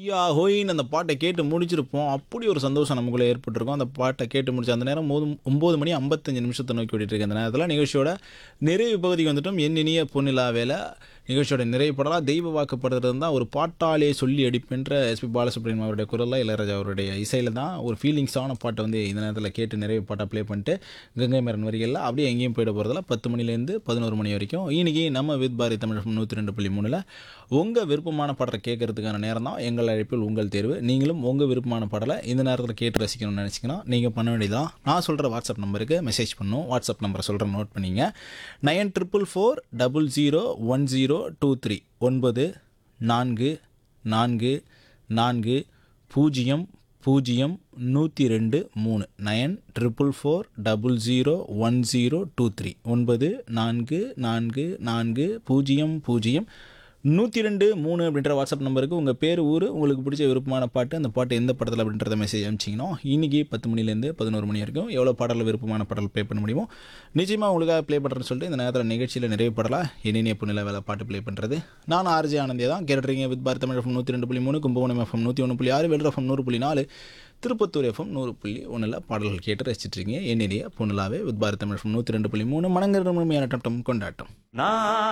ஹொய்யா ஹொயின்னு அந்த பாட்டை கேட்டு முடிச்சிருப்போம் அப்படி ஒரு சந்தோஷம் நமக்குள்ளே ஏற்பட்டிருக்கும் அந்த பாட்டை கேட்டு முடிச்ச அந்த நேரம் போதும் ஒம்பது மணி ஐம்பத்தஞ்சு நிமிஷத்தை நோக்கி ஓடிட்டு இருக்க அந்த நேரத்தில் நிகழ்ச்சியோட நிறைவு பகுதிக்கு வந்துட்டோம் என் இனிய பொன்னிலா வேலை நிகழ்ச்சியோட நிறைவு படலாம் தெய்வ வாக்குப்படுறது தான் ஒரு பாட்டாலே சொல்லி அடிப்புன்ற எஸ்பி பாலசுப்ரமணியம் அவருடைய குரலில் இளையராஜா அவருடைய இசையில் தான் ஒரு ஃபீலிங்ஸான பாட்டை வந்து இந்த நேரத்தில் கேட்டு நிறைவு பாட்டை ப்ளே பண்ணிட்டு கங்கை மரன் வரிகளில் அப்படியே எங்கேயும் போயிட போகிறதில்ல பத்து மணிலேருந்து பதினோரு மணி வரைக்கும் இன்னைக்கு நம்ம வித் பாரதி தமிழ் நூற்றி ரெண்டு புள்ளி மூணில் உங்கள் விருப்பமான பாடலை கேட்கறதுக்கான நேரம் தான் எங்கள் அழைப்பில் உங்கள் தேர்வு நீங்களும் உங்கள் விருப்பமான பாடலை இந்த நேரத்தில் கேட்டு ரசிக்கணும்னு நினச்சிங்கன்னா நீங்கள் பண்ண வேண்டியதான் நான் சொல்கிற வாட்ஸ்அப் நம்பருக்கு மெசேஜ் பண்ணும் வாட்ஸ்அப் நம்பரை சொல்கிறேன் நோட் பண்ணிங்க nine triple four double zero one zero two three ஒன்பது நான்கு நான்கு நான்கு பூஜ்ஜியம் பூஜ்ஜியம் நூற்றி ரெண்டு மூணு nine triple four double zero one zero two three ஒன்பது நான்கு நான்கு நான்கு பூஜ்ஜியம் பூஜ்ஜியம் நூற்றி ரெண்டு மூணு அப்படின்ற வாட்ஸ்அப் நம்பருக்கு உங்கள் பேர் ஊர் உங்களுக்கு பிடிச்ச விருப்பமான பாட்டு அந்த பாட்டு எந்த படத்தில் அப்படின்றத மெசேஜ் அனுப்பிச்சிங்கன்னா இன்றைக்கி பத்து மணிலேருந்து பதினோரு மணி வரைக்கும் எவ்வளோ பாடலில் விருப்பமான பாடல் ப்ளே பண்ண முடியுமோ நிச்சயமாக உங்களுக்காக ப்ளே பண்ணுறேன்னு சொல்லிட்டு இந்த நேரத்தில் நிகழ்ச்சியில் நிறைவு படலாம் என்னென்ன பொண்ணில் வேலை பாட்டு ப்ளே பண்ணுறது நான் ஆர்ஜி ஆனந்தியா தான் கேட்டுறீங்க வித் பாரத் தமிழ் எஃப்எம் நூற்றி ரெண்டு புள்ளி மூணு கும்பகோணம் எஃப்எம் நூற்றி ஒன்று புள்ளி ஆறு வெள்ளர் எஃப்எம் நூறு புள்ளி நாலு திருப்பத்தூர் எஃப்எம் நூறு புள்ளி ஒன்றில் பாடல்கள் கேட்டு ரசிச்சிட்ருக்கீங்க என்னென்ன பொண்ணுலாவே வித் பாரத் தமிழ் எஃப்எம் நூற்றி ரெண்டு புள்ளி மூணு மனங்கர முழுமையான டம் கொண்டாட்டம் நான்